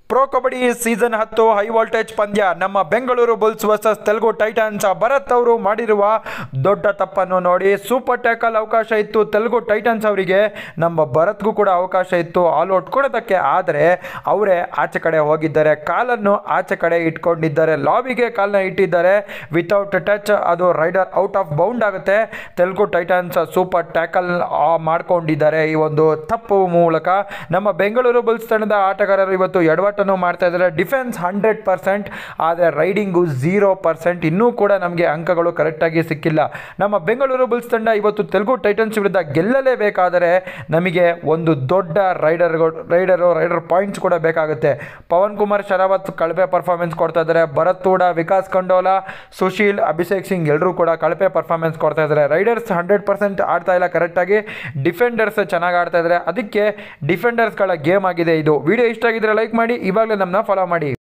pro kabaddi season ಹತ್ತು high voltage ಪಂದ್ಯ ನಮ್ಮ Bengaluru Bulls versus Telugu Titans Bharat ಅವರು ಮಾಡಿರುವ ದೊಡ್ಡ ತಪ್ಪನ್ನು ನೋಡಿ ಸೂಪರ್ ಟ್ಯಾಕಲ್ ಅವಕಾಶ ಇತ್ತು ತೆಲುಗು ಟೈಟನ್ಸ್ ಅವರಿಗೆ ನಮ್ಮ ಭರತ್ಗೂ ಕೂಡ ಅವಕಾಶ ಇತ್ತು ಆಲ್ ಔಟ್ ಕೊಡೋದಕ್ಕೆ ಆದರೆ ಅವರೇ ಆಚೆ ಕಡೆ ಹೋಗಿದ್ದಾರೆ ಕಾಲನ್ನು ಆಚೆ ಕಡೆ ಇಟ್ಕೊಂಡಿದ್ದಾರೆ ಲಾಬಿಗೆ ಕಾಲನ್ನ ಇಟ್ಟಿದ್ದಾರೆ ವಿತೌಟ್ ಟಚ್ ಅದು ರೈಡರ್ ಔಟ್ ಆಫ್ ಬೌಂಡ್ ಆಗುತ್ತೆ ತೆಲುಗು ಟೈಟನ್ಸ್ ಸೂಪರ್ ಟ್ಯಾಕಲ್ ಮಾಡ್ಕೊಂಡಿದ್ದಾರೆ ಈ ಒಂದು ತಪ್ಪು ಮೂಲಕ ನಮ್ಮ ಬೆಂಗಳೂರು ಬುಲ್ಸ್ ತಂಡದ ಆಟಗಾರರು ಇವತ್ತು ಎಡವಟ್ಟನ್ನು ಮಾಡ್ತಾ ಇದ್ದಾರೆ ಡಿಫೆನ್ಸ್ ಹಂಡ್ರೆಡ್ ಪರ್ಸೆಂಟ್ ಆದರೆ ರೈಡಿಂಗು ಝೀರೋ ಪರ್ಸೆಂಟ್ ಇನ್ನೂ ಕೂಡ ನಮಗೆ ಅಂಕಗಳು ಕರೆಕ್ಟಾಗಿ ಸಿಕ್ಕಿಲ್ಲ ನಮ್ಮ ಬೆಂಗಳೂರು ಬುಲ್ಸ್ ತಂಡ ಇವತ್ತು ತೆಲುಗು ಟೈಟನ್ಸ್ ವಿರುದ್ಧ ಗೆಲ್ಲಲೇಬೇಕಾದರೆ ನಮಗೆ ಒಂದು ದೊಡ್ಡ ರೈಡರ್ಗಳು ರೈಡರು ರೈಡರ್ ಪಾಯಿಂಟ್ಸ್ ಕೂಡ ಬೇಕಾಗುತ್ತೆ ಪವನ್ ಕುಮಾರ್ ಶರಾವತ್ ಕಳಪೆ ಪರ್ಫಾರ್ಮೆನ್ಸ್ ಕೊಡ್ತಾ ಇದ್ದಾರೆ ಭರತ್ ಕೂಡ ವಿಕಾಸ್ ಖಂಡೋಲಾ ಸುಶೀಲ್ ಅಭಿಷೇಕ್ ಸಿಂಗ್ ಎಲ್ಲರೂ ಕೂಡ ಕಳಪೆ ಪರ್ಫಾರ್ಮೆನ್ಸ್ ಕೊಡ್ತಾ ಇದ್ದಾರೆ ರೈಡರ್ಸ್ ಹಂಡ್ರೆಡ್ ಪರ್ಸೆಂಟ್ ಆಡ್ತಾ ಇಲ್ಲ ಕರೆಕ್ಟಾಗಿ ಡಿಫೆಂಡರ್ಸ್ ಚೆನ್ನಾಗಿ ಆಡ್ತಾ ಇದ್ದಾರೆ ಅದಕ್ಕೆ ಡಿಫೆಂಡರ್ಸ್ಗಳ ಗೇಮ್ ಆಗಿದೆ ಇದು ವಿಡಿಯೋ ಇಷ್ಟ ಆಗಿದ್ರೆ ಲೈಕ್ ಮಾಡಿ ಇವಾಗಲೇ ನಮ್ಮನ್ನ ಫಾಲೋ ಮಾಡಿ